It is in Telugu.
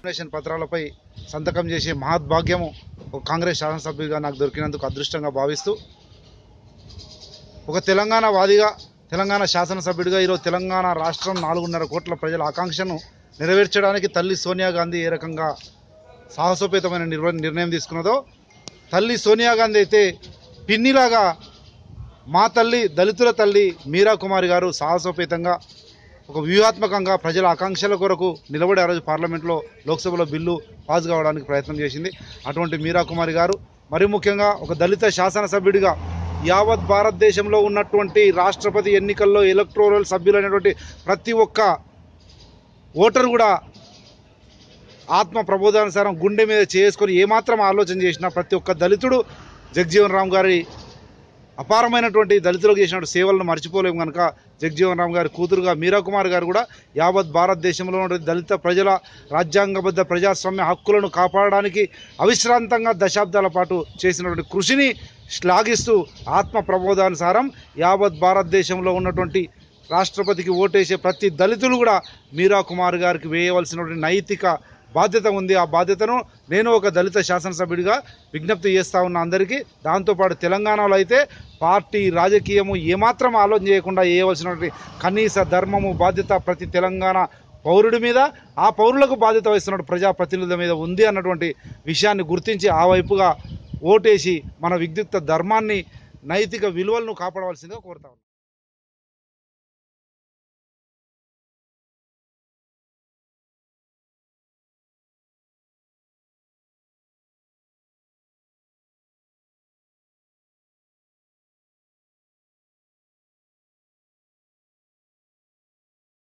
నామినేషన్ పత్రాలపై సంతకం చేసే మహద్భాగ్యము ఒక కాంగ్రెస్ శాసనసభ్యుడిగా నాకు దొరికినందుకు అదృష్టంగా భావిస్తూ ఒక తెలంగాణ వాదిగా తెలంగాణ శాసనసభ్యుడిగా ఈరోజు తెలంగాణ రాష్ట్రం నాలుగున్నర కోట్ల ప్రజల ఆకాంక్షను నెరవేర్చడానికి తల్లి సోనియా గాంధీ ఏ రకంగా సాహసోపేతమైన నిర్వ నిర్ణయం తీసుకున్నదో తల్లి సోనియా గాంధీ అయితే పిన్నిలాగా మా తల్లి దళితుల తల్లి మీరా కుమారి గారు సాహసోపేతంగా ఒక వ్యూహాత్మకంగా ప్రజల ఆకాంక్షల కొరకు నిలబడి ఆ రోజు పార్లమెంట్లో లోక్సభలో బిల్లు పాస్ కావడానికి ప్రయత్నం చేసింది అటువంటి మీరా కుమారి గారు మరి ముఖ్యంగా ఒక దళిత శాసనసభ్యుడిగా యావత్ భారతదేశంలో ఉన్నటువంటి రాష్ట్రపతి ఎన్నికల్లో ఎలక్ట్రోరల్ సభ్యులైనటువంటి ప్రతి ఒక్క ఓటర్ కూడా ఆత్మ ప్రబోధానుసారం గుండె మీద చేసుకొని ఏమాత్రం ఆలోచన చేసినా ప్రతి ఒక్క దళితుడు జగజీవన్ రామ్ గారి అపారమైనటువంటి దళితులకు చేసినటువంటి సేవలను మర్చిపోలేము కనుక జగజీవన్ రామ్ గారి కూతురుగా మీరా కుమార్ గారు కూడా యావత్ భారతదేశంలో ఉన్నటువంటి దళిత ప్రజల రాజ్యాంగబద్ధ ప్రజాస్వామ్య హక్కులను కాపాడడానికి అవిశ్రాంతంగా దశాబ్దాల పాటు చేసినటువంటి కృషిని శ్లాఘిస్తూ ఆత్మ ప్రబోధానుసారం యావత్ భారతదేశంలో ఉన్నటువంటి రాష్ట్రపతికి ఓటేసే ప్రతి దళితులు కూడా మీరా కుమార్ గారికి వేయవలసినటువంటి నైతిక బాధ్యత ఉంది ఆ బాధ్యతను నేను ఒక దళిత శాసనసభ్యుడిగా విజ్ఞప్తి చేస్తా ఉన్న అందరికీ దాంతోపాటు తెలంగాణలో అయితే పార్టీ రాజకీయము ఏమాత్రం ఆలోచన చేయకుండా చేయవలసినటువంటి కనీస ధర్మము బాధ్యత ప్రతి తెలంగాణ పౌరుడి మీద ఆ పౌరులకు బాధ్యత వహిస్తున్న ప్రజాప్రతినిధుల మీద ఉంది అన్నటువంటి విషయాన్ని గుర్తించి ఆ వైపుగా ఓటేసి మన విద్యుక్త ధర్మాన్ని నైతిక విలువలను కాపాడవలసిందిగా కోరుతా ఉన్నాను